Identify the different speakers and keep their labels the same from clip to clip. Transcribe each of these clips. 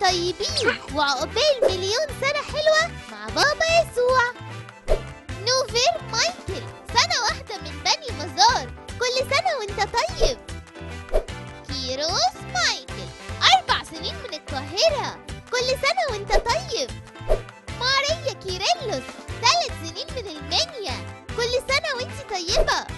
Speaker 1: طيبين وعقبال مليون سنة حلوة مع بابا يسوع نوفير مايكل سنة واحدة من بني مزار كل سنة وانت طيب كيروس مايكل أربع سنين من القاهرة كل سنة وانت طيب ماريا كيرلس ثلاث سنين من المنيا كل سنة وانت طيبة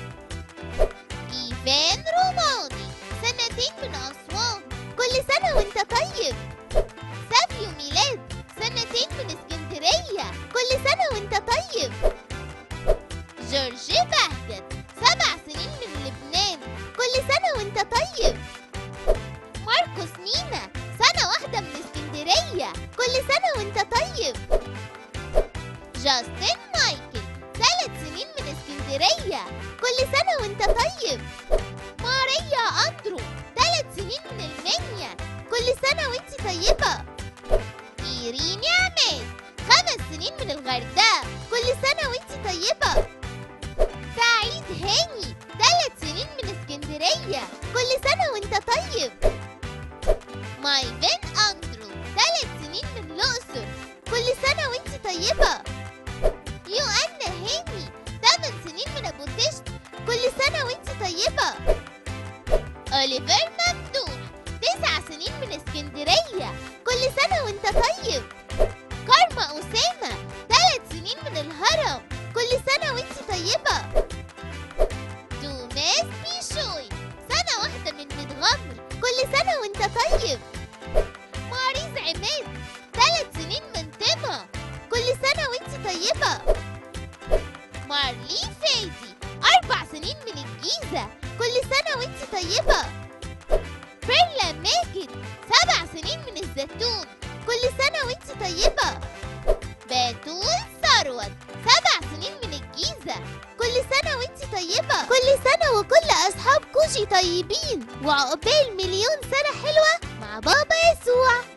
Speaker 1: إيفان روماني سنتين من أسوان كل سنة وانت طيب سافيو ميلاد سنتين من اسكندرية كل سنة وانت طيب جورج بهجت سبع سنين من لبنان كل سنة وانت طيب ماركوس مينا سنة واحدة من اسكندرية كل سنة وانت طيب جاستن مايكل ثلاث سنين من اسكندرية كل سنة وانت طيب ماريا أندرو ثلاث سنين من المنيا كل سنة وانت طيبة إيرين عماد خمس سنين من الغردقة كل سنة وانت طيبة سعيد هاني ثلاث سنين من اسكندرية كل سنة وانت طيب مايفن أندرو ثلاث سنين من الأقصر كل سنة وانت طيبة يوأنا هاني ثمان سنين من أبو تشت كل سنة وانت طيبة أوليفر ممدوح تسع سنين من اسكندرية كل سنة وانت طيب كارما أسامة ثلاث سنين من الهرم كل سنة وانت طيبة توماس بيشوي سنة واحدة من متغمر كل سنة وانت طيب ماريز عماد ثلاث سنين من طمع كل سنة وانت طيبة مارلي فادي أربع سنين من الجيزة كل سنة وانت طيبة بيرلا ماجد سبع سنين من الزيتون كل سنة وانت طيبة باتول ثروت سبع سنين من الجيزة كل سنة وانت طيبة كل سنة وكل أصحاب كوجي طيبين وعقبال مليون سنة حلوة مع بابا يسوع